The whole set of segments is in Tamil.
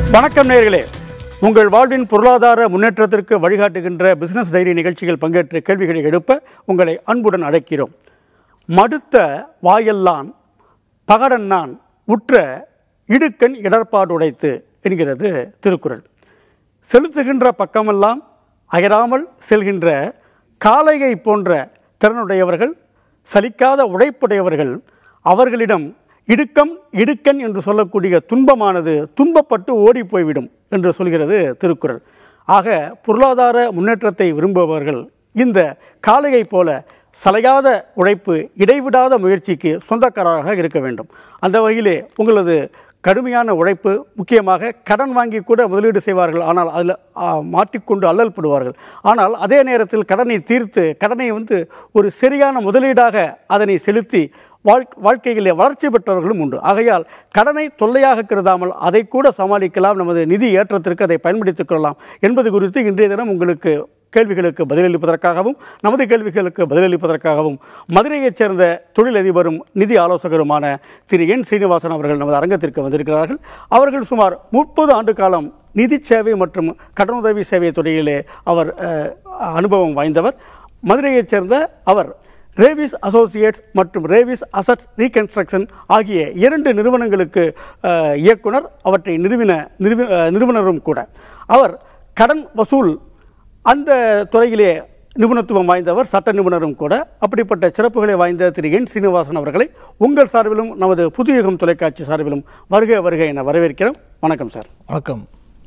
வணக்கம் நேயர்களே உங்கள் வாழ்வின் பொருளாதார முன்னேற்றத்திற்கு வழிகாட்டுகின்ற பிசினஸ் டைரி நிகழ்ச்சிகள் பங்கேற்று கேள்விகளை எழுப்ப உங்களை அன்புடன் அழைக்கிறோம் மடுத்த வாயெல்லாம் பகடன் நான் உற்ற இடுக்கண் இடர்பாடு உடைத்து என்கிறது திருக்குறள் செலுத்துகின்ற பக்கமெல்லாம் அயராமல் செல்கின்ற காளையை போன்ற திறனுடையவர்கள் சலிக்காத உழைப்புடையவர்கள் அவர்களிடம் இடுக்கம் இடுக்கண் என்று சொல்லக்கூடிய துன்பமானது துன்பப்பட்டு ஓடி போய்விடும் என்று சொல்கிறது திருக்குறள் ஆக பொருளாதார முன்னேற்றத்தை விரும்புபவர்கள் இந்த காளையைப் போல சலையாத உழைப்பு இடைவிடாத முயற்சிக்கு சொந்தக்காரராக இருக்க வேண்டும் அந்த வகையிலே உங்களது கடுமையான உழைப்பு முக்கியமாக கடன் வாங்கி கூட முதலீடு செய்வார்கள் ஆனால் அதில் மாட்டிக்கொண்டு அல்லல் படுவார்கள் ஆனால் அதே நேரத்தில் கடனை தீர்த்து கடனை வந்து ஒரு சரியான முதலீடாக அதனை செலுத்தி வாழ் வாழ்க்கையிலே வளர்ச்சி பெற்றவர்களும் உண்டு ஆகையால் கடனை தொல்லையாக கருதாமல் அதை கூட சமாளிக்கலாம் நமது நிதி ஏற்றத்திற்கு அதை பயன்படுத்திக் கொள்ளலாம் என்பது குறித்து இன்றைய தினம் உங்களுக்கு கேள்விகளுக்கு பதிலளிப்பதற்காகவும் நமது கேள்விகளுக்கு பதிலளிப்பதற்காகவும் மதுரையைச் சேர்ந்த தொழிலதிபரும் நிதி ஆலோசகருமான திரு என் ஸ்ரீனிவாசன் அவர்கள் நமது அரங்கத்திற்கு வந்திருக்கிறார்கள் அவர்கள் சுமார் முப்பது ஆண்டு காலம் நிதி சேவை மற்றும் கடனுதவி சேவை துறையிலே அவர் அஹ், அனுபவம் வாய்ந்தவர் மதுரையைச் சேர்ந்த அவர் ரேவிஸ் அசோசியேட்ஸ் மற்றும் ரேவிஸ் அசட்ஸ் ரீகன்ஸ்ட்ரக்ஷன் ஆகிய இரண்டு நிறுவனங்களுக்கு அஹ், இயக்குனர் அவற்றை நிறுவின நிறுவி அஹ், நிறுவனரும் கூட அவர் கடன் வசூல் அந்த துறையிலே நிபுணத்துவம் வாய்ந்தவர் சட்ட நிபுணரும் கூட அப்படிப்பட்ட சிறப்புகளை வாய்ந்த திரு என் சீனிவாசன் அவர்களை உங்கள் சார்பிலும் நமது புதுயுகம் தொலைக்காட்சி சார்பிலும் வருக வருக என வரவேற்கிறோம் வணக்கம் சார் வணக்கம்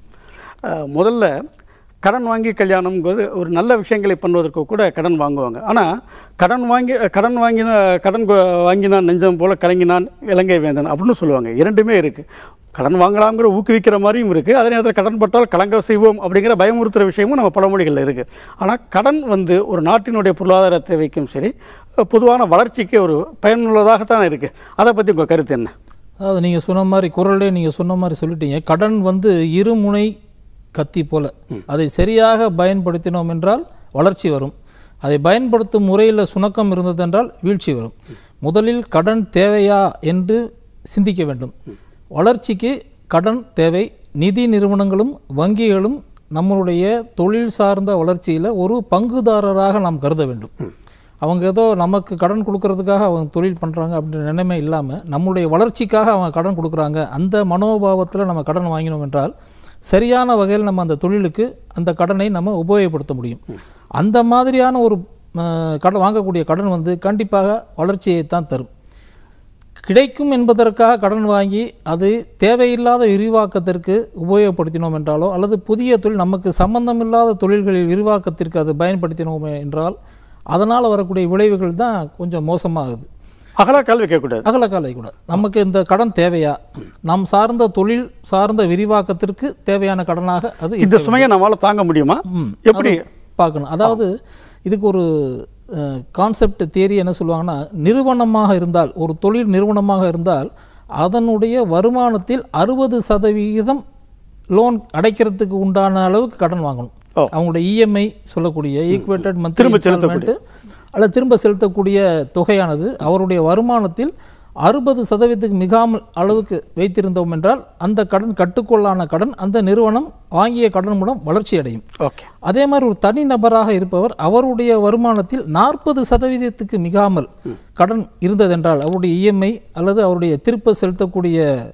அஹ், முதல்ல கடன் வாங்கி கல்யாணம்ங்கிறது ஒரு நல்ல விஷயங்களை பண்ணுவதற்கு கூட கடன் வாங்குவாங்க ஆனால் கடன் வாங்கி கடன் வாங்கின கடன் கொ- வாங்கினான் நெஞ்சம் போல கலங்கினான் இலங்கை வேந்தன் அப்படின்னு சொல்லுவாங்க இரண்டுமே இருக்குது கடன் வாங்கலாம்ங்கிற ஊக்குவிக்கிற மாதிரியும் இருக்குது அதே நேரத்தில் கடன் பட்டால் கலங்க செய்வோம் அப்படிங்கிற பயமுறுத்துகிற விஷயமும் நம்ம பழமொழிகளில் இருக்குது ஆனால் கடன் வந்து ஒரு நாட்டினுடைய பொருளாதார தேவைக்கும் சரி பொதுவான வளர்ச்சிக்கு ஒரு பயனுள்ளதாகத்தான் இருக்குது அதை பற்றி உங்கள் கருத்து என்ன அதாவது நீங்கள் சொன்ன மாதிரி குரல்லே நீங்கள் சொன்ன மாதிரி சொல்லிட்டீங்க கடன் வந்து இருமுனை கத்தி போல அதை சரியாக பயன்படுத்தினோம் என்றால் வளர்ச்சி வரும் அதை பயன்படுத்தும் முறையில் சுணக்கம் இருந்ததென்றால் வீழ்ச்சி வரும் முதலில் கடன் தேவையா என்று சிந்திக்க வேண்டும் வளர்ச்சிக்கு கடன் தேவை நிதி நிறுவனங்களும் வங்கிகளும் நம்மளுடைய தொழில் சார்ந்த வளர்ச்சியில் ஒரு பங்குதாரராக நாம் கருத வேண்டும் அவங்க ஏதோ நமக்கு கடன் கொடுக்கறதுக்காக அவங்க தொழில் பண்ணுறாங்க அப்படின்ற நிலைமை இல்லாமல் நம்முடைய வளர்ச்சிக்காக அவங்க கடன் கொடுக்குறாங்க அந்த மனோபாவத்தில் நம்ம கடன் வாங்கினோம் என்றால் சரியான வகையில் நம்ம அந்த தொழிலுக்கு அந்த கடனை நம்ம உபயோகப்படுத்த முடியும் அந்த மாதிரியான ஒரு அஹ், கடன் வாங்கக்கூடிய கடன் வந்து கண்டிப்பாக வளர்ச்சியை தான் தரும் கிடைக்கும் என்பதற்காக கடன் வாங்கி அது தேவையில்லாத விரிவாக்கத்திற்கு உபயோகப்படுத்தினோம் என்றாலோ அல்லது புதிய தொழில் நமக்கு சம்பந்தமில்லாத தொழில்களில் விரிவாக்கத்திற்கு அது பயன்படுத்தினோம் என்றால் அதனால் வரக்கூடிய விளைவுகள் தான் கொஞ்சம் மோசமாகுது அகலக்கால் வைக்கக்கூடாது அகலக்காலை கூட நமக்கு இந்த கடன் தேவையா நாம் சார்ந்த தொழில் சார்ந்த விரிவாக்கத்திற்கு தேவையான கடனாக அது இந்த சுமையை நம்மளால் தாங்க முடியுமா ம். எப்படி பார்க்கணும் அதாவது இதுக்கு ஒரு கான்செப்ட் தியரி என்ன சொல்லுவாங்கன்னா நிறுவனமாக இருந்தால் ஒரு தொழில் நிறுவனமாக இருந்தால் அதனுடைய வருமானத்தில் அறுபது சதவிகிதம் லோன் அடைக்கிறதுக்கு உண்டான அளவுக்கு கடன் வாங்கணும் ஓ. அவங்களுடைய இஎம்ஐ சொல்லக்கூடிய ஈக்குவேட்டட் மந்த்லி திரும்ப செலுத்தக்கூடிய. அல்லது திரும்ப செலுத்தக்கூடிய தொகையானது அவருடைய வருமானத்தில் அறுபது சதவீதத்துக்கு மிகாமல் அளவுக்கு வைத்திருந்தோம் என்றால் அந்த கடன் கட்டுக்கொள்ளான கடன் அந்த நிறுவனம் வாங்கிய கடன் மூலம் வளர்ச்சி அடையும் ஓகே அதே மாதிரி ஒரு தனி நபராக இருப்பவர் அவருடைய வருமானத்தில் நாற்பது சதவீதத்துக்கு மிகாமல் கடன் இருந்ததென்றால் அவருடைய இஎம்ஐ அல்லது அவருடைய திருப்ப செலுத்தக்கூடிய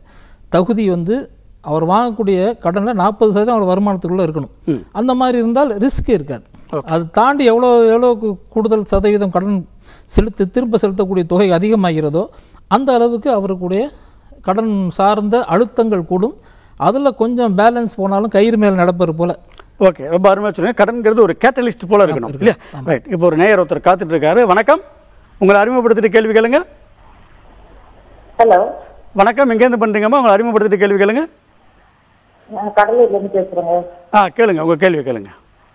தகுதி வந்து அவர் வாங்கக்கூடிய கடனில் நாற்பது சதவீதம் அவர் வருமானத்துக்குள்ளே இருக்கணும் அந்த மாதிரி இருந்தால் ரிஸ்க் இருக்காது அது தாண்டி எவ்வளோ எவ்வளோ கு- கூடுதல் சதவீதம் கடன் செலுத்து திரும்ப செலுத்தக்கூடிய தொகை அதிகமாகிறதோ அந்த அளவுக்கு அவருக்குடைய கடன் சார்ந்த அழுத்தங்கள் கூடும் அதில் கொஞ்சம் பேலன்ஸ் போனாலும் கயிறு மேல் நடப்பது போல ஓகே ரொம்ப அருமையாக சொன்னீங்க கடன்கிறது ஒரு கேட்டலிஸ்ட் போல இருக்கணும் இல்லையா ரைட் இப்போ ஒரு நேயர் ஒருத்தர் காத்துட்டு இருக்காரு வணக்கம் உங்களை அறிமுகப்படுத்திட்டு கேள்வி கேளுங்க ஹலோ வணக்கம் எங்கேருந்து பண்றீங்கம்மா உங்களை அறிமுகப்படுத்திட்டு கேள்வி கேளுங்க நான் கடலூர்ல இருந்து பேசுறேங்க ஆ கேளுங்க உங்க கேள்வி கேளுங்க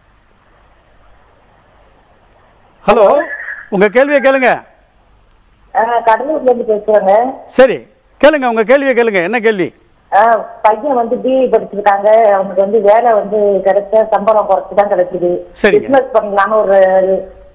ஹலோ உங்க கேள்வியை கேளுங்க ஆ, கடலூர்ல இருந்து பேசுறேங்க சரி கேளுங்க உங்க கேள்வியை கேளுங்க என்ன கேள்வி ஆ, பையன் வந்து பிஇ படிச்சிருக்காங்க அவனுக்கு வந்து வேலை வந்து கிடைச்ச சம்பளம் குறைச்சு தான் கிடைக்குது சரிங்க. பிசினஸ் பண்ணலாம்னு ஒரு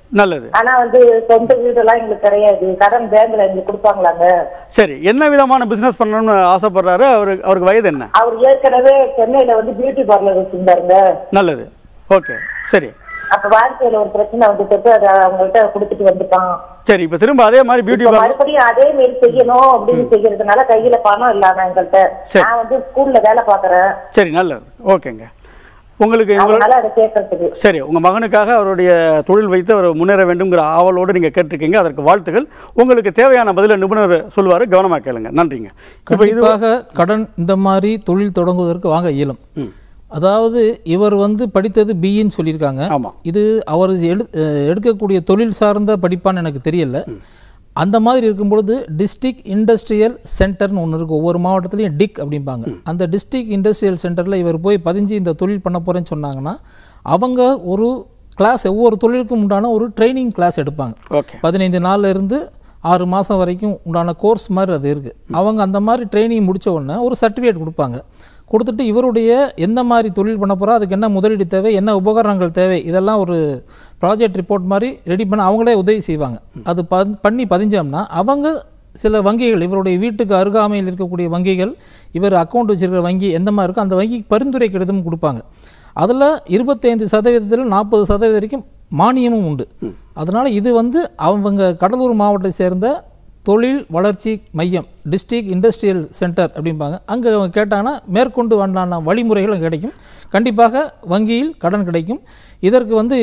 நல்லது ஆனா வந்து சொந்த வீடெல்லாம் எங்களுக்கு கிடையாது கடன் பேங்க்ல எங்களுக்கு கொடுப்பாங்களாங்க சரி என்ன விதமான பிசினஸ் பண்ணணும்னு ஆசைப்படுறாரு அவருக்கு அவருக்கு வயது என்ன அவர் ஏற்கனவே சென்னையில வந்து பியூட்டி பார்லர் வச்சிருந்தாருங்க நல்லது ஓகே சரி அப்ப வாழ்க்கையில ஒரு பிரச்சனை வந்துட்டு அதை அவங்கள்ட்ட கொடுத்துட்டு வந்துட்டான் சரி இப்போ திரும்ப அதே மாதிரி பியூட்டி இப்ப பார்லர் மறுபடியும் அதே மாரி செய்யணும் அப்படின்னு செய்யறதுனால கையில பணம் இல்லாம எங்கள்கிட்ட சரி. நான் வந்து ஸ்கூல்ல வேலை பாக்குறேன் சரி நல்லது ஓகேங்க உங்களுக்கு உங்களோட அதனால அதை கேட்கறதுக்கு சரி உங்க மகனுக்காக அவருடைய தொழில் வைத்து அவர் முன்னேற வேண்டும்ங்கிற ஆவலோடு நீங்க கேட்டிருக்கீங்க அதற்கு வாழ்த்துகள் உங்களுக்கு தேவையான பதில நிபுணர் சொல்லுவாரு கவனமா கேளுங்க நன்றிங்க இப்போ இது கண்டிப்பாக கடன் இந்த மாதிரி தொழில் தொடங்குவதற்கு வாங்க இயலும் அதாவது இவர் வந்து படித்தது பிஇன்னு சொல்லியிருக்காங்க ஆமா இது அவர் எடு அஹ் எடுக்கக்கூடிய தொழில் சார்ந்த படிப்பான்னு எனக்கு தெரியல அந்த மாதிரி இருக்கும் பொழுது டிஸ்ட்ரிக்ட் இண்டஸ்ட்ரியல் சென்டர்னு ஒன்று இருக்குது ஒவ்வொரு மாவட்டத்துலையும் டிக் அப்படிம்பாங்க அந்த டிஸ்ட்ரிக்ட் இண்டஸ்ட்ரியல் சென்டரில் இவர் போய் பதிஞ்சு இந்த தொழில் பண்ண போகிறேன்னு சொன்னாங்கன்னா அவங்க ஒரு கிளாஸ் ஒவ்வொரு தொழிலுக்கும் உண்டான ஒரு ட்ரைனிங் கிளாஸ் எடுப்பாங்க ஓகே பதினைந்து நாள்ல இருந்து ஆறு மாதம் வரைக்கும் உண்டான கோர்ஸ் மாதிரி அது இருக்குது அவங்க அந்த மாதிரி ட்ரைனிங் முடிச்ச உடனே ஒரு சர்டிஃபிகேட் கொடுப்பாங்க கொடுத்துட்டு இவருடைய எந்த மாதிரி தொழில் பண்ண போகிறோம் அதுக்கு என்ன முதலீடு தேவை என்ன உபகரணங்கள் தேவை இதெல்லாம் ஒரு ப்ராஜெக்ட் ரிப்போர்ட் மாதிரி ரெடி பண்ண அவங்களே உதவி செய்வாங்க அது ப பண்ணி பதிஞ்சோம்னா அவங்க சில வங்கிகள் இவருடைய வீட்டுக்கு அருகாமையில் இருக்கக்கூடிய வங்கிகள் இவர் அக்கௌண்ட் வச்சிருக்கிற வங்கி எந்த மாதிரி இருக்கோ அந்த வங்கிக்கு பரிந்துரை கடிதம் கொடுப்பாங்க அதில் இருபத்தைந்து சதவீதத்தில் நாற்பது சதவீதம் வரைக்கும் மானியமும் உண்டு அதனால் இது வந்து அவங்க கடலூர் மாவட்டத்தை சேர்ந்த தொழில் வளர்ச்சி மையம் டிஸ்ட்ரிக்ட் இண்டஸ்ட்ரியல் சென்டர் அப்படிம்பாங்க அங்கே அவங்க கேட்டாங்கன்னா மேற்கொண்டு வந்தான வழிமுறைகளும் கிடைக்கும் கண்டிப்பாக வங்கியில் கடன் கிடைக்கும் இதற்கு வந்து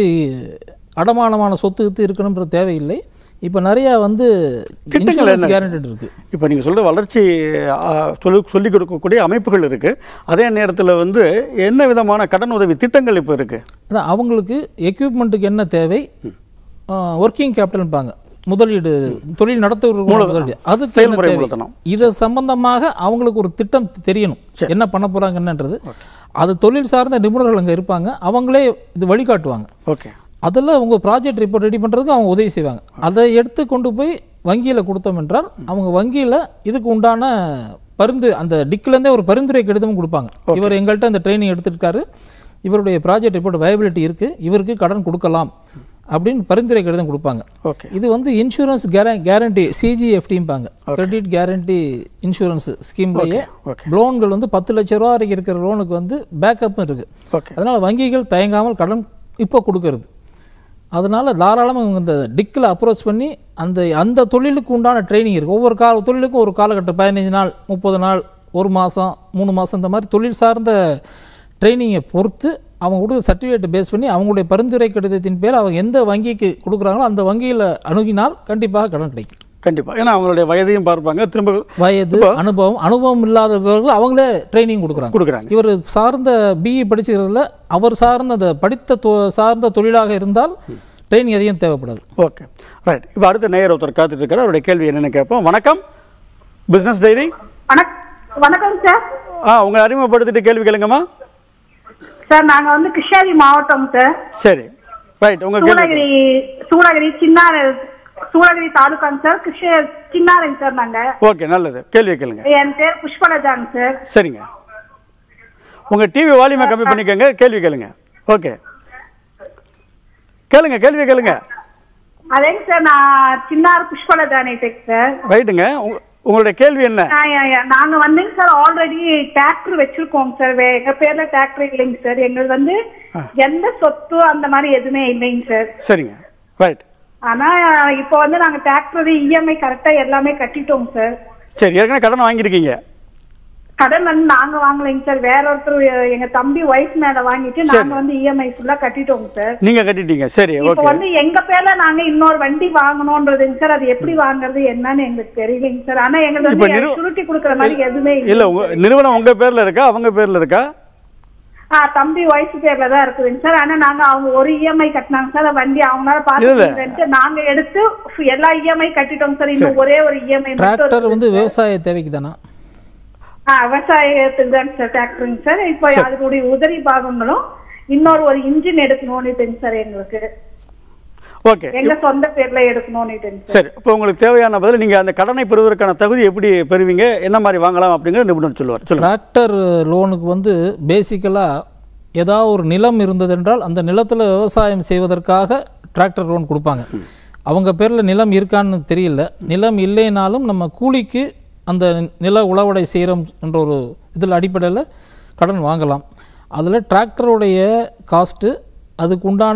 அடமானமான சொத்து கித்து இருக்கணுன்ற தேவையில்லை இப்போ நிறையா வந்து திட்டங்கள் என்ன? கேரண்டட் இருக்குது இப்போ நீங்கள் சொல்கிற வளர்ச்சி ஆ, சொல்லி சொல்லிக் கொடுக்கக்கூடிய அமைப்புகள் இருக்குது அதே நேரத்தில் வந்து என்ன விதமான கடன் உதவி திட்டங்கள் இப்போ இருக்குது அதான் அவங்களுக்கு எக்யூப்மெண்ட்டுக்கு என்ன தேவை ஒர்க்கிங் கேபிட்டல்பாங்க முதலீடு தொழில் நடத்துவதற்கு முதலீடு அதுக்கு என்ன செயல்முறை தேவை மூலதனம். இது சம்பந்தமாக அவங்களுக்கு ஒரு திட்டம் தெரியணும் என்ன பண்ண போறாங்க என்னன்றது அது தொழில் சார்ந்த நிபுணர்கள் அங்கே இருப்பாங்க அவங்களே இது வழிகாட்டுவாங்க ஓகே அதில் அவங்க ப்ராஜெக்ட் ரிப்போர்ட் ரெடி பண்ணுறதுக்கு அவங்க உதவி செய்வாங்க அதை எடுத்து கொண்டு போய் வங்கியில் கொடுத்தோம் என்றால் அவங்க வங்கியில் இதுக்கு உண்டான பரிந்து அந்த டிக்கிலேருந்தே ஒரு பரிந்துரை கடிதமும் கொடுப்பாங்க இவர் எங்கள்கிட்ட இந்த ட்ரைனிங் எடுத்திருக்காரு இவருடைய ப்ராஜெக்ட் ரிப்போர்ட் வயபிலிட்டி இருக்குது இவருக்கு கடன் கொடுக்கலாம் அப்படின்னு பரிந்துரை கடிதம் கொடுப்பாங்க ஓகே இது வந்து இன்சூரன்ஸ் கேரண்டி சிஜிஎஃப்டிம்பாங்க கிரெடிட் கேரண்டி இன்சூரன்ஸ் ஸ்கீம்லேயே okay. லோன்கள் வந்து பத்து லட்ச ரூபா வரைக்கும் இருக்கிற லோனுக்கு வந்து பேக்கப்பும் இருக்குது ஓகே அதனால் வங்கிகள் தயங்காமல் கடன் இப்போ கொடுக்கறது அதனால தாராளமாக இவங்க இந்த டிக்கில் அப்ரோச் பண்ணி அந்த அந்த தொழிலுக்கு உண்டான ட்ரைனிங் இருக்குது ஒவ்வொரு கால தொழிலுக்கும் ஒரு காலகட்டம் பதினஞ்சு நாள் முப்பது நாள் ஒரு மாதம் மூணு மாதம் இந்த மாதிரி தொழில் சார்ந்த ட்ரைனிங்கை பொறுத்து அவங்க கொடுக்குற சர்டிஃபிகேட்டை பேஸ் பண்ணி அவங்களுடைய பரிந்துரை கடிதத்தின் பேர் அவங்க எந்த வங்கிக்கு கொடுக்குறாங்களோ அந்த வங்கியில் அணுகினால் கண்டிப்பாக கடன் கிடைக்கும் கண்டிப்பாக ஏன்னா அவங்களுடைய வயதையும் பார்ப்பாங்க திரும்ப வயது அனுபவம் அனுபவம் இல்லாதவர்கள் அவங்களே ட்ரைனிங் கொடுக்குறாங்க கொடுக்குறாங்க இவர் சார்ந்த பிஇ படிச்சுக்கிறதுல அவர் சார்ந்த அந்த படித்த தொ- சார்ந்த தொழிலாக இருந்தால் ட்ரைனிங் அதிகம் தேவைப்படாது ஓகே ரைட் இப்போ அடுத்த நேயர் ஒருத்தர் காத்துட்டு இருக்காரு அவருடைய கேள்வி என்னன்னு கேட்போம் வணக்கம் பிஸ்னஸ் டைரி வணக் வணக்கம் சார் ஆ உங்களை அறிமுகப்படுத்திட்டு கேள்வி கேளுங்கம்மா சார் நாங்க வந்து கிருஷ்ணகிரி மாவட்டம் சார் சரி ரைட் உங்க கேள்வி சூளகிரி சூளகிரி சின்னார சூளகிரி தாலுகாங்க சார் கிருஷ்ண சின்னாரங்க சார் நாங்க ஓகே நல்லது கேள்வி கேளுங்க என் பேர் புஷ்பலதாங்க சார் சரிங்க உங்க டிவி வால்யூமை கம்மி பண்ணிக்கோங்க கேள்வி கேளுங்க ஓகே கேளுங்க கேள்வி கேளுங்க அதேங்க சார் நான் சின்னார் புஷ்பலதானிட்டேங்க சார் ரைட்டுங்க உங்க- உங்களுடைய கேள்வி என்ன நான் நாங்க வந்துங்க சார் ஆல்ரெடி டிராக்டர் வச்சிருக்கோம் சார் வே- எங்க பேர்ல டிராக்டர் இல்லைங்க சார் எங்களுக்கு வந்து எந்த சொத்து அந்த மாதிரி எதுவுமே இல்லைங்க சார் சரிங்க ரைட் ஆனா இப்போ வந்து நாங்க டிராக்டர் இஎம்ஐ கரெக்டா எல்லாமே கட்டிட்டோம் சார் சரி ஏற்கனவே கடன் வாங்கியிருக்கீங்க கடன் வந்து நாங்க வாங்கலைங்க சார் வேற ஒருத்தர் எங்க தம்பி ஒய்ஃப் மேல வாங்கிட்டு நாங்க வந்து இஎம்ஐ ஃபுல்லா கட்டிட்டோம் சார் நீங்க கட்டிட்டீங்க சரி இப்போ ஓகே வந்து எங்க பேர்ல நாங்க இன்னொரு வண்டி வாங்கணும்ன்றதுங்க சார் அது எப்படி வாங்குறது என்னன்னு எங்களுக்கு தெரியலைங்க சார் ஆனா எங்களுக்கு இப்ப வந்து நிறு- சுருட்டி கொடுக்குற மாதிரி எதுவுமே இல்ல இல்லை உங்க நிறுவனம் உங்க பேர்ல இருக்கா அவங்க பேர்ல இருக்கா ஆ தம்பி ஒய்ஃப் பேர்ல தான் இருக்குதுங்க சார் ஆனா நாங்க அவங்க ஒரு இஎம்ஐ கட்டினாங்க சார் அந்த வண்டி அவங்களால பாத்துட்டு நாங்க எடுத்து எல்லா இஎம்ஐ கட்டிட்டோம் சார் இன்னும் ஒரே ஒரு இஎம்ஐ மட்டும் டிராக்டர் வந்து விவசாய தேவைக்கு தானா ஆ, விவசாயத்துக்கு தான் சார் டிராக்டருங்க சார் இப்போ அதனுடைய உதவி பாகங்களும் இன்னொரு ஒரு இன்ஜின் எடுக்கணும்னுட்டுங்க சார் எங்களுக்கு ஓகே எங்க சொந்த பேர்ல எடுக்கணும்னுட்டுங்க சார் சரி இப்போ உங்களுக்கு தேவையான பதில் நீங்க அந்த கடனை பெறுவதற்கான தகுதி எப்படி பெறுவீங்க என்ன மாதிரி வாங்கலாம் அப்படிங்கிற நிபுணர் சொல்லுவார் சொல்லுங்க டிராக்டர் லோனுக்கு வந்து பேசிக்கலாக ஏதாவது ஒரு நிலம் இருந்ததென்றால் அந்த நிலத்தில் விவசாயம் செய்வதற்காக டிராக்டர் லோன் கொடுப்பாங்க அவங்க பேரில் நிலம் இருக்கான்னு தெரியல நிலம் இல்லைனாலும் நம்ம கூலிக்கு அந்த நில உழவடை செய்கிறோம் என்ற ஒரு இதில் அடிப்படையில் கடன் வாங்கலாம் அதில் டிராக்டருடைய காஸ்ட்டு அதுக்கு உண்டான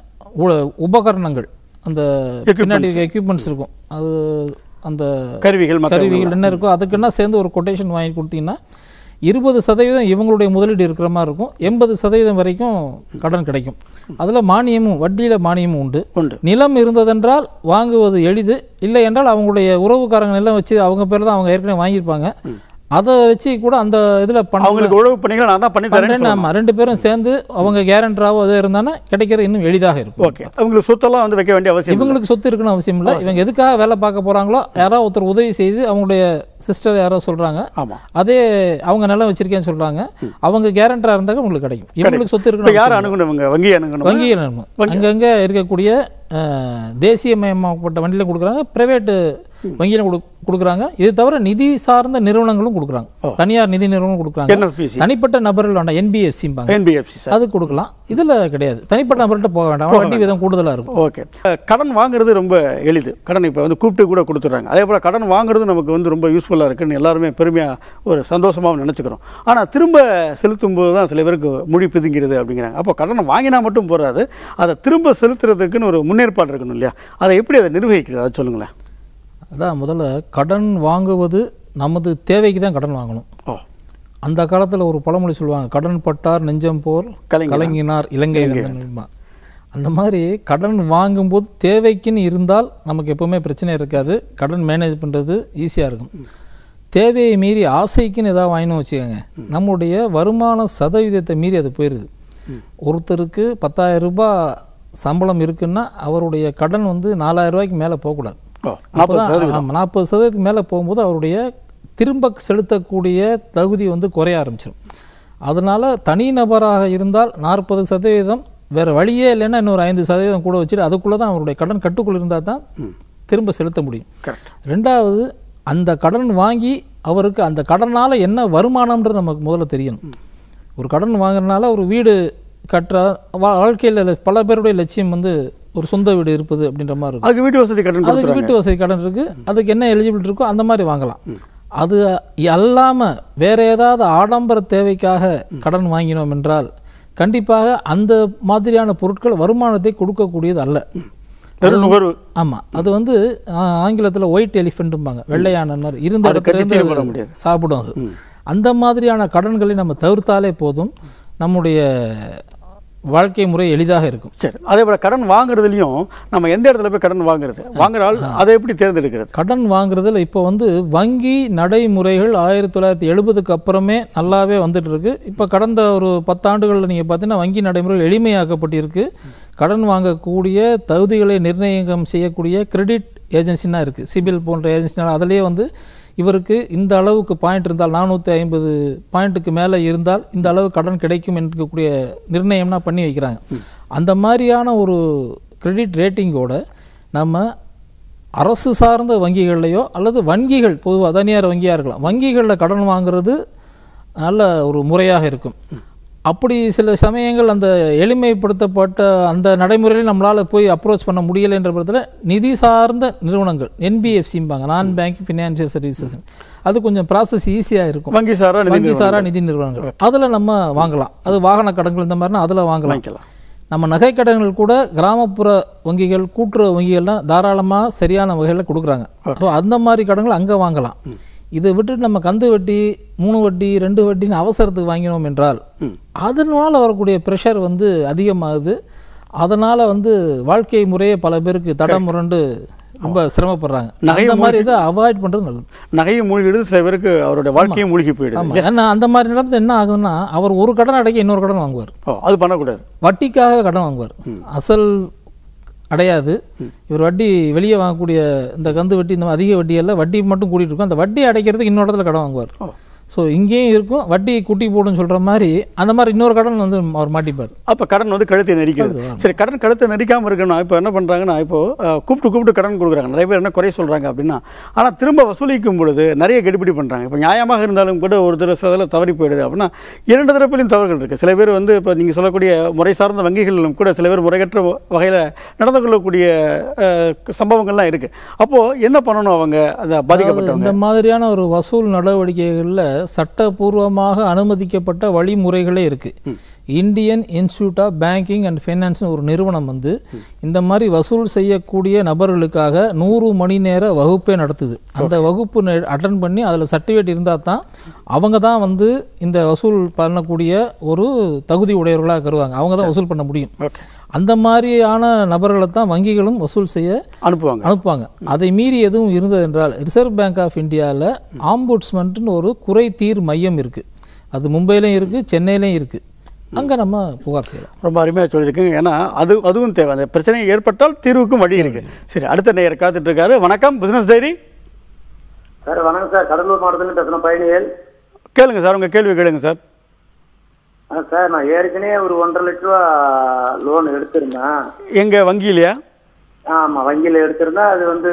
உ- உபகரணங்கள் அந்த பின்னாடி எக்யூப்மெண்ட்ஸ் இருக்கும் அது அந்த கருவிகள் மற்ற கருவிகள் என்ன இருக்கோ அதுக்குன்னா சேர்ந்து ஒரு கொட்டேஷன் வாங்கி கொடுத்தீங்கன்னா இருபது சதவீதம் இவங்களுடைய முதலீடு இருக்கிற மாதிரி இருக்கும் எண்பது சதவீதம் வரைக்கும் கடன் கிடைக்கும் அதில் மானியமும் வட்டியில் மானியமும் உண்டு உண்டு நிலம் இருந்ததென்றால் வாங்குவது எளிது இல்லை என்றால் அவங்களுடைய உறவுக்காரங்க நிலம் வச்சு அவங்க பேர் தான் அவங்க ஏற்கனவே வாங்கியிருப்பாங்க அதை வச்சு கூட அந்த இதில் பண்ண அவங்களுக்கு உழவு பண்ணீங்களா நான் தான் பண்ணி தரேன் பண்றேன்னு ஆமா ரெண்டு பேரும் சேர்ந்து அவங்க கேரண்டராவோ அது இருந்தானா கிடைக்கிறது இன்னும் எளிதாக இருக்கும் ஓகே அவங்களுக்கு சொத்தெல்லாம் வந்து வைக்க வேண்டிய அவசியம் இல்லை. இவங்களுக்கு சொத்து இருக்கணும் அவசியம் இல்லை இவங்க எதுக்காக வேலை பார்க்க போறாங்களோ யாரோ ஒருத்தர் உதவி செய்து அவங்களுடைய சிஸ்டர் யாரோ சொல்றாங்க ஆமா அதே அவங்க நிலம் வச்சிருக்கேன்னு சொல்றாங்க அவங்க கேரண்டரா இருந்தாக்க உங்களுக்கு கிடைக்கும் இவங்களுக்கு சொத்து இப்போ இருக்கணும் யார் அணுகணும் இவங்க வங்கி அணுகணும் வங்கி அங்கங்க இருக்கக்கூடிய அஹ், தேசியமயமாக்கப்பட்ட வண்டியில கொடுக்குறாங்க பிரைவேட் வங்கியில கொடு கொடுக்குறாங்க இது தவிர நிதி சார்ந்த நிறுவனங்களும் கொடுக்குறாங்க தனியார் நிதி நிறுவனம் கொடுக்குறாங்க என்எஃபிசி தனிப்பட்ட நபர்கள் வேண்டாம் என்பிஎஃப்சிம்பாங்க என்பிஎஃப்சி சார் அது கொடுக்கலாம் இதுல கிடையாது தனிப்பட்ட நபர்கிட்ட போக வேண்டாம் வட்டி விதம் கூடுதலா இருக்கும் ஓகே அஹ், கடன் வாங்குறது ரொம்ப எளிது கடன் இப்போ வந்து கூப்பிட்டு கூட கொடுத்துட்றாங்க அதே போல் கடன் வாங்குறது நமக்கு வந்து ரொம்ப யூஸ்ஃபுல்லாக இருக்குன்னு எல்லாருமே பெருமையாக ஒரு சந்தோஷமாகவும் நினச்சிக்கிறோம் ஆனால் திரும்ப செலுத்தும் போது தான் சில பேருக்கு மொழி பிதுங்கிறது அப்படிங்கிறாங்க அப்போ கடனை வாங்கினா மட்டும் போறாது அதை திரும்ப செலுத்துறதுக்குன்னு ஒரு முன்னேற்பாடு இருக்கணும் இல்லையா அதை எப்படி அதை நிர்வகிக்கிறது அதை சொல்லுங்களேன் அதான் முதல்ல கடன் வாங்குவது நமது தேவைக்கு தான் கடன் வாங்கணும் ஓ அந்த காலத்துல ஒரு பழமொழி சொல்லுவாங்க கடன் பட்டார் நெஞ்சம் போல் கலைஞனா. கலங்கினார் இலங்கை வேந்தன்மா அந்த மாதிரி கடன் வாங்கும்போது தேவைக்குன்னு இருந்தால் நமக்கு எப்பவுமே பிரச்சனை இருக்காது கடன் மேனேஜ் பண்றது ஈஸியா இருக்கும் தேவையை மீறி ஆசைக்குன்னு ஏதாவது வாங்கினோம் வச்சுக்கோங்க நம்முடைய வருமான சதவீதத்தை மீறி அது போயிடுது ஒருத்தருக்கு பத்தாயிரம் ரூபாய் சம்பளம் இருக்குன்னா அவருடைய கடன் வந்து நாலாயிரம் ரூபாய்க்கு மேலே போகக்கூடாது ஓ நாற்பது சதவீதம் ஆமாம் நாற்பது சதவீதத்துக்கு மேலே போகும்போது அவருடைய திரும்ப செலுத்தக்கூடிய தகுதி வந்து குறைய ஆரம்பிச்சிடும் அதனால தனிநபராக இருந்தால் நாற்பது சதவீதம் வேற வழியே இல்லைன்னா இன்னொரு ஐந்து சதவீதம் கூட வச்சுட்டு அதுக்குள்ளே தான் அவருடைய கடன் கட்டுக்குள் இருந்தால் தான் திரும்ப செலுத்த முடியும் கரெக்ட் ரெண்டாவது அந்த கடன் வாங்கி அவருக்கு அந்த கடனால என்ன வருமானம்ன்றது நமக்கு முதல்ல தெரியணும் ஒரு கடன் வாங்குறதுனால ஒரு வீடு கட்டுற வா- வாழ்க்கையில பல பேருடைய லட்சியம் வந்து ஒரு சொந்த வீடு இருப்பது அப்படின்ற மாதிரி இருக்கும் அதுக்கு வீட்டு வசதி கடன் அதுக்கு கொடுத்துறாங்க வீட்டு வசதி கடன் இருக்கு அதுக்கு என்ன எலிஜிபிள் இருக்கோ அந்த மாதிரி வாங்கலாம் அது அல்லாம வேற ஏதாவது ஆடம்பர தேவைக்காக கடன் வாங்கினோம் என்றால் கண்டிப்பாக அந்த மாதிரியான பொருட்கள் வருமானத்தை கொடுக்கக்கூடியது அல்ல பெரும் நுகர்வு ஆமா அது வந்து ஆ, ஆங்கிலத்துல ஒயிட் எலிஃபென்ட்பாங்க வெள்ளையான மாதிரி இருந்த அது இடத்துல கட்டி இருந்து தீர்மானம் முடியாது. சாப்பிடும் அது அந்த மாதிரியான கடன்களை நம்ம தவிர்த்தாலே போதும் நம்முடைய வாழ்க்கை முறை எளிதாக இருக்கும் சரி அதே போல கடன் வாங்குறதுலயும் நம்ம எந்த இடத்துல போய் கடன் வாங்குறது வாங்குறால் அதை எப்படி தேர்ந்தெடுக்கிறது கடன் வாங்குறதுல இப்போ வந்து வங்கி நடைமுறைகள் ஆயிரத்தி தொள்ளாயிரத்தி எழுபதுக்கு அப்புறமே நல்லாவே வந்துட்டு இருக்கு இப்போ கடந்த ஒரு பத்தாண்டுகளில் நீங்கள் பார்த்தீங்கன்னா வங்கி நடைமுறை எளிமையாக்கப்பட்டிருக்கு கடன் வாங்கக்கூடிய தகுதிகளை நிர்ணயம் செய்யக்கூடிய கிரெடிட் ஏஜென்சினா இருக்கு சிபில் போன்ற ஏஜென்சினா அதிலேயே வந்து இவருக்கு இந்த அளவுக்கு பாயிண்ட் இருந்தால் நானூற்றி ஐம்பது பாயிண்ட்டுக்கு மேலே இருந்தால் இந்த அளவு கடன் கிடைக்கும் என்கக்கூடிய நிர்ணயம்னா பண்ணி வைக்கிறாங்க அந்த மாதிரியான ஒரு கிரெடிட் ரேட்டிங்கோட நம்ம அரசு சார்ந்த வங்கிகள்லையோ அல்லது வங்கிகள் பொதுவாக தனியார் வங்கியாக இருக்கலாம் வங்கிகளில் கடன் வாங்குறது நல்ல ஒரு முறையாக இருக்கும் அப்படி சில சமயங்கள் அந்த எளிமைப்படுத்தப்பட்ட அந்த நடைமுறையில் நம்மளால் போய் அப்ரோச் பண்ண முடியலைன்ற பட்சத்தில் நிதி சார்ந்த நிறுவனங்கள் என்பிஎஃப்சிம்பாங்க நான் பேங்க் ஃபினான்சியல் சர்வீசஸ் அது கொஞ்சம் ப்ராசஸ் ஈஸியாக இருக்கும் வங்கி சாரா நிதி வங்கி சாரா நிதி நிறுவனங்கள் அதில் நம்ம வாங்கலாம் அது வாகன கடன்கள் இந்த மாதிரினா அதில் வாங்கலாம் வாங்கிக்கலாம் நம்ம நகை கடன்கள் கூட கிராமப்புற வங்கிகள் கூட்டுறவு வங்கிகள்லாம் தாராளமாக சரியான வகையில் கொடுக்குறாங்க ஸோ அந்த மாதிரி கடன்கள் அங்கே வாங்கலாம் இதை விட்டுட்டு நம்ம கந்து வட்டி மூணு வட்டி ரெண்டு வட்டின்னு அவசரத்துக்கு வாங்கினோம் என்றால் அதனால வரக்கூடிய ப்ரெஷர் வந்து அதிகமாகுது அதனால வந்து வாழ்க்கை முறையே பல பேருக்கு தடம் முரண்டு ரொம்ப சிரமப்படுறாங்க அந்த மாதிரி இதை அவாய்ட் பண்றது நல்லது நகையும் மூழ்கிடுது சில பேருக்கு அவருடைய வாழ்க்கையும் மூழ்கி போயிடுது ஆமா ஏன்னா அந்த மாதிரி நடந்து என்ன ஆகுதுன்னா அவர் ஒரு கடன் அடைக்க இன்னொரு கடன் வாங்குவார் ஓ அது பண்ணக்கூடாது வட்டிக்காக கடன் வாங்குவார் அசல் அடையாது இவர் வட்டி வெளியே வாங்கக்கூடிய இந்த கந்து வட்டி இந்த அதிக வட்டி எல்லாம் வட்டி மட்டும் கூட்டிட்டு இருக்கும் அந்த வட்டி அடைக்கிறதுக்கு இன்னொரு இடத்துல கடன் வாங்குவார் ஓ ஸோ இங்கேயும் இருக்கும் வட்டி குட்டி போடுன்னு சொல்ற மாதிரி அந்த மாதிரி இன்னொரு கடன் வந்து அவர் மாட்டிப்பார் அப்போ கடன் வந்து கழுத்தை நெரிக்கிறது சரி கடன் கழுத்தை நெரிக்காமல் இருக்கணும் இப்போ என்ன பண்ணுறாங்கன்னா இப்போ அஹ், கூப்பிட்டு கூப்பிட்டு கடன் கொடுக்குறாங்க நிறைய பேர் என்ன குறை சொல்கிறாங்க அப்படின்னா ஆனால் திரும்ப வசூலிக்கும் பொழுது நிறைய கெடுபிடி பண்ணுறாங்க இப்போ நியாயமாக இருந்தாலும் கூட ஒரு தடவை சில இதில் தவறி போயிடுது அப்படின்னா இரண்டு தரப்பிலும் தவறுகள் இருக்குது சில பேர் வந்து இப்போ நீங்கள் சொல்லக்கூடிய முறை சார்ந்த வங்கிகளிலும் கூட சில பேர் முறையற்ற வகையில் நடந்து கொள்ளக்கூடிய அஹ், சம்பவங்கள்லாம் இருக்குது அப்போது என்ன பண்ணணும் அவங்க அந்த பாதிக்கப்பட்டவங்க இந்த மாதிரியான ஒரு வசூல் நடவடிக்கைகளில் சட்டபூர்வமாக அனுமதிக்கப்பட்ட வழிமுறைகளே இருக்கு Indian Institute of Banking and Finance ஒரு நிறுவனம் வந்து இந்த மாதிரி வசூல் செய்யக்கூடிய நபர்களுக்காக நூறு மணி நேர வகுப்பே நடத்துது அந்த வகுப்பு அட்டன் பண்ணி அதில் சர்டிஃபிகேட் இருந்தால் தான் அவங்க தான் வந்து இந்த வசூல் பண்ணக்கூடிய ஒரு தகுதி உடையவர்களாக கருவாங்க அவங்க தான் வசூல் பண்ண முடியும் ஓகே அந்த மாதிரியான நபர்களை தான் வங்கிகளும் வசூல் செய்ய அனுப்புவாங்க அனுப்புவாங்க அதை மீறி எதுவும் இருந்தது என்றால் ரிசர்வ் பேங்க் ஆஃப் இந்தியாவில் ஆம்புட்ஸ்மெண்ட்னு ஒரு குறை தீர் மையம் இருக்கு அது மும்பையிலையும் இருக்கு சென்னையிலையும் இருக்கு அங்க நம்ம புகார் செய்யலாம் ரொம்ப அருமையாக சொல்லியிருக்கீங்க ஏன்னா அது அதுவும் தேவை அந்த பிரச்சனை ஏற்பட்டால் தீர்வுக்கும் வழி இருக்கு சரி அடுத்த நேயர் காத்துட்டு இருக்காரு வணக்கம் பிசினஸ் டைரி சார் வணக்கம் சார் கடலூர் மாவட்டத்தில் பேசுகிறேன் பயணிகள் கேளுங்க சார் உங்க கேள்வி கேளுங்க சார் ஆ சார் நான் ஏற்கனவே ஒரு ஒன்றரை லட்ச ரூபா லோன் எடுத்திருந்தேன் எங்க வங்கியிலையா ஆமாம் வங்கியில் எடுத்திருந்தேன் அது வந்து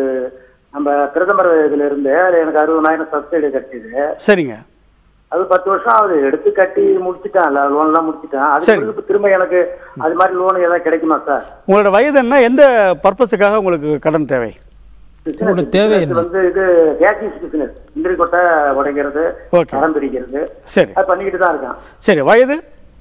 நம்ம பிரதமர் இதுல இருந்து அது எனக்கு அறுபதாயிரம் சப்சிடி கட்டிது சரிங்க அது பத்து வருஷம் ஆகுது எடுத்து கட்டி முடிச்சிட்டேன் லோன்லாம் முடிச்சிட்டேன் அது சரி. பிறகு திரும்ப எனக்கு அது மாதிரி லோன் ஏதாவது கிடைக்குமா சார் உங்களோட வயது என்ன எந்த பர்பஸுக்காக உங்களுக்கு கடன் தேவை உங்களோட தேவை இது என்ன வந்து இது கேக்கிங் பிசினஸ் இந்திரி கொட்டை உடைக்கிறது Okay. கடன் பிடிக்கிறது சரி அது பண்ணிக்கிட்டு தான் இருக்கேன் சரி வயது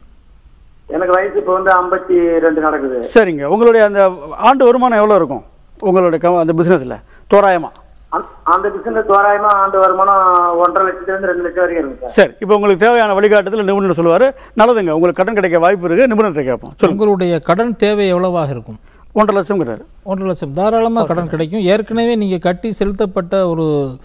எனக்கு வயசு இப்போ வந்து ஐம்பத்தி ரெண்டு நடக்குது சரிங்க உங்களுடைய அந்த ஆண்டு வருமானம் எவ்வளோ இருக்கும் உங்களுடைய க- அந்த பிஸ்னஸில் தோராயமா அந்த- அந்த பிசினஸ் தோராயமா ஆண்டு வருமானம் ஒன்றரை லட்சத்துல இருந்து ரெண்டு லட்சம் வரைக்கும் இருக்கு சார் சரி இப்போ உங்களுக்கு தேவையான வழிகாட்டுதல் நிபுணர் சொல்லுவார் நல்லதுங்க உங்களுக்கு கடன் கிடைக்க வாய்ப்பு இருக்கு நிபுணர்கிட்ட கேட்போம் சொல்லுங்க உங்களுடைய கடன் தேவை எவ்வளவாக இருக்கும் ஒன்றரை லட்சம்ங்கிறாரு ஒன்றரை லட்சம் தாராளமாக கடன் கிடைக்கும் ஏற்கனவே நீங்கள் கட்டி செலுத்தப்பட்ட ஒரு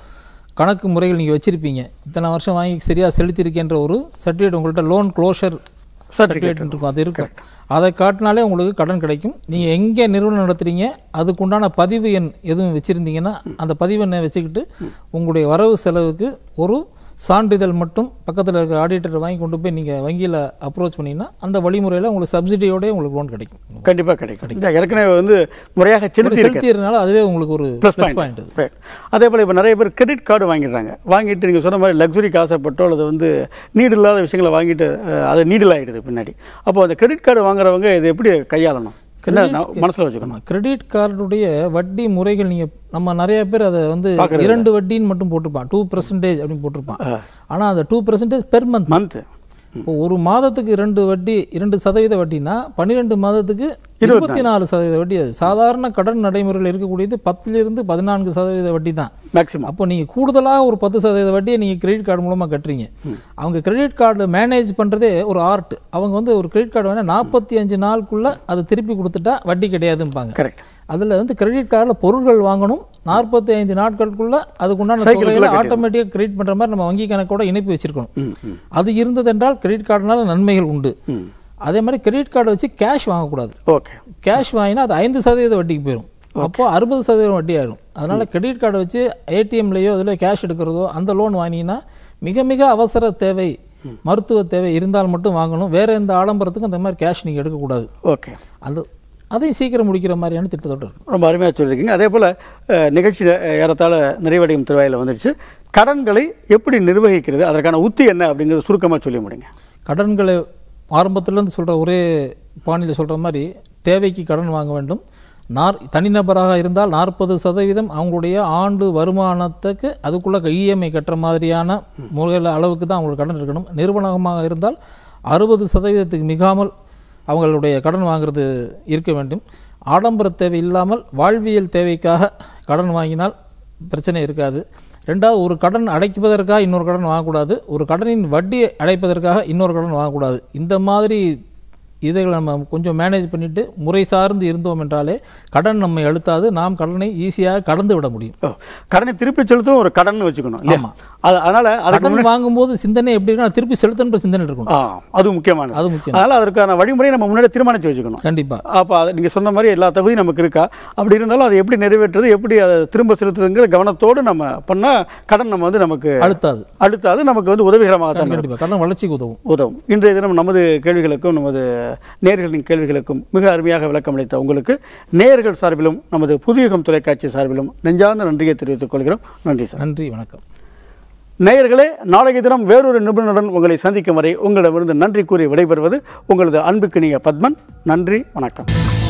கணக்கு முறைகள் நீங்கள் வச்சிருப்பீங்க இத்தனை வருஷம் வாங்கி சரியாக செலுத்தியிருக்கின்ற ஒரு சர்டிஃபிகேட் உங்கள்கிட்ட லோன் க்ளோஷர் சர்டிஃபிகேட் இருக்கும் அது இருக்கும் அதை காட்டினாலே உங்களுக்கு கடன் கிடைக்கும் நீங்கள் எங்கே நிறுவனம் நடத்துறீங்க அதுக்குண்டான பதிவு எண் எதுவும் வச்சுருந்தீங்கன்னா அந்த பதிவு எண்ணை வச்சுக்கிட்டு உங்களுடைய வரவு செலவுக்கு ஒரு சான்றிதழ் மட்டும் பக்கத்தில் இருக்க ஆடிட்டர் வாங்கி கொண்டு போய் நீங்கள் வங்கியில் அப்ரோச் பண்ணீங்கன்னா அந்த வழிமுறையில் உங்களுக்கு சப்சிடியோடய உங்களுக்கு லோன் கிடைக்கும் கண்டிப்பாக கிடைக்கும் இந்த ஏற்கனவே வந்து முறையாக செலுத்தி இருக்கேன் செலுத்தியதுனால அதுவே உங்களுக்கு ஒரு plus plus point point Right. அதே போல் இப்போ நிறைய பேர் கிரெடிட் கார்டு வாங்கிடுறாங்க வாங்கிட்டு நீங்கள் சொன்ன மாதிரி லக்ஸுரிக்கு ஆசைப்பட்டோ அல்லது வந்து நீடு இல்லாத விஷயங்களை வாங்கிட்டு அஹ், அது நீடில் ஆகிடுது பின்னாடி அப்போ அந்த கிரெடிட் கார்டு வாங்குறவங்க இது எப்படி கையாளணும் என்ன நான் மனசுல வச்சுக்கணும் கிரெடிட் கார்டுடைய வட்டி முறைகள் நீங்க நம்ம நிறைய பேர் அதை வந்து பார்க்கறது இரண்டு வட்டின்னு மட்டும் போட்டிருப்பான் டூ பர்சன்டேஜ் அப்படின்னு போட்டிருப்பான் ஆனா அந்த two percentage per month month இப்போ ஒரு மாதத்துக்கு இரண்டு வட்டி இரண்டு சதவீத வட்டினா பன்னிரெண்டு மாதத்துக்கு இருபத்தி நாலு சதவீத வட்டி அது சாதாரண கடன் நடைமுறையில் இருக்கக்கூடியது பத்திலிருந்து பதினான்கு சதவீத வட்டி தான் மேக்ஸிமம் அப்போ நீங்கள் கூடுதலாக ஒரு பத்து சதவீத வட்டியை நீங்கள் கிரெடிட் கார்டு மூலமாக கட்டுறீங்க அவங்க கிரெடிட் கார்டு மேனேஜ் பண்ணுறதே ஒரு ஆர்ட் அவங்க வந்து ஒரு கிரெடிட் கார்டு வேணால் நாற்பத்தி அஞ்சு நாளுக்குள்ளே அதை திருப்பி கொடுத்துட்டா வட்டி கிடையாதும்பாங்க கரெக்ட் அதில் வந்து கிரெடிட் கார்டில் பொருட்கள் வாங்கணும் நாற்பத்தி ஐந்து நாட்களுக்குள்ள அதுக்குண்டான Cycle குள்ள தொகையில ஆட்டோமேட்டிக்காக கிரெடிட் பண்ணுற மாதிரி நம்ம வங்கி கணக்கோட இணைப்பு வச்சிருக்கணும் அது இருந்ததென்றால் கிரெடிட் கார்டுனால நன்மைகள் உண்டு அதே மாதிரி கிரெடிட் கார்டை வச்சு கேஷ் வாங்கக்கூடாது ஓகே கேஷ் வாங்கினா அது ஐந்து சதவீத வட்டிக்கு போயிடும் அப்போ அறுபது சதவீதம் வட்டி ஆயிடும் அதனால கிரெடிட் கார்டை வச்சு ஏடிஎம்லையோ அதில் கேஷ் எடுக்கிறதோ அந்த லோன் வாங்கினீங்கன்னா மிக மிக அவசர தேவை மருத்துவ தேவை இருந்தால் மட்டும் வாங்கணும் வேற எந்த ஆடம்பரத்துக்கும் அந்த மாதிரி கேஷ் நீங்கள் எடுக்கக்கூடாது ஓகே அது அதையும் சீக்கிரம் முடிக்கிற மாதிரியான திட்டத்தோடு இருக்கும் ரொம்ப அருமையாக சொல்லியிருக்கீங்க அதே போல் அஹ், நிகழ்ச்சி அஹ், ஏறத்தாழ நிறைவடையும் திருவாயில் வந்துடுச்சு கடன்களை எப்படி நிர்வகிக்கிறது அதற்கான உத்தி என்ன அப்படிங்கிறது சுருக்கமாக சொல்லி முடியுங்க கடன்களை ஆரம்பத்திலேருந்து சொல்கிற ஒரே பாணியில் சொல்கிற மாதிரி தேவைக்கு கடன் வாங்க வேண்டும் நார் தனிநபராக இருந்தால் நாற்பது சதவீதம் அவங்களுடைய ஆண்டு வருமானத்துக்கு அதுக்குள்ள இஎம்ஐ கட்டுற மாதிரியான முறையில் அளவுக்கு தான் அவங்களுக்கு கடன் இருக்கணும் நிறுவனமாக இருந்தால் அறுபது சதவீதத்துக்கு மிகாமல் அவங்களுடைய கடன் வாங்குறது இருக்க வேண்டும் ஆடம்பர தேவை இல்லாமல் வாழ்வியல் தேவைக்காக கடன் வாங்கினால் பிரச்சனை இருக்காது ரெண்டாவது ஒரு கடன் அடைப்பதற்காக இன்னொரு கடன் வாங்கக்கூடாது ஒரு கடனின் வட்டி அடைப்பதற்காக இன்னொரு கடன் வாங்கக்கூடாது இந்த மாதிரி இதை நம்ம கொஞ்சம் மேனேஜ் பண்ணிட்டு முறை சார்ந்து இருந்தோம் என்றாலே கடன் நம்மை அழுத்தாது நாம் கடனை ஈஸியாக கடந்து விட முடியும் ஓ, கடனை திருப்பி செலுத்தும் ஒரு கடன் வச்சுக்கணும் இல்லையா ஆமா. அது அதனால அதுக்கு கடன் வாங்கும்போது சிந்தனை எப்படி இருக்குன்னா திருப்பி செலுத்தன்ற சிந்தனை இருக்கணும் ஆ அது முக்கியமானது அது முக்கியம் அதனால அதற்கான வழிமுறையை நம்ம முன்னாடி தீர்மானிச்சு வச்சுக்கணும் கண்டிப்பா அப்போ அது நீங்கள் சொன்ன மாதிரி எல்லா தகுதியும் நமக்கு இருக்கா அப்படி இருந்தாலும் அதை எப்படி நிறைவேற்றுறது எப்படி அதை திரும்ப செலுத்துறதுங்கிற கவனத்தோடு நம்ம பண்ணால் கடன் நம்ம வந்து நமக்கு அழுத்தாது அடுத்தாது நமக்கு வந்து உதவிகரமாக தான் இருக்கும். கண்டிப்பா கடன் வளர்ச்சிக்கு உதவும் உதவும் இன்றைய தினம் நமது கேள்விகளுக்கும் நமது நேயர்களின் கேள்விகளுக்கும் மிக அருமையாக விளக்கம் அளித்த உங்களுக்கு நேயர்கள் சார்பிலும் நமது புதியகம் தொலைக்காட்சி சார்பிலும் நெஞ்சார்ந்த நன்றியை தெரிவித்துக் கொள்கிறோம் நன்றி சார் நன்றி வணக்கம் நேயர்களே நாளைய தினம் வேறொரு நிபுணருடன் உங்களை சந்திக்கும் வரை உங்களிடமிருந்து நன்றி கூறி விடைபெறுவது உங்களது அன்புக்கினிய பத்மன் நன்றி வணக்கம்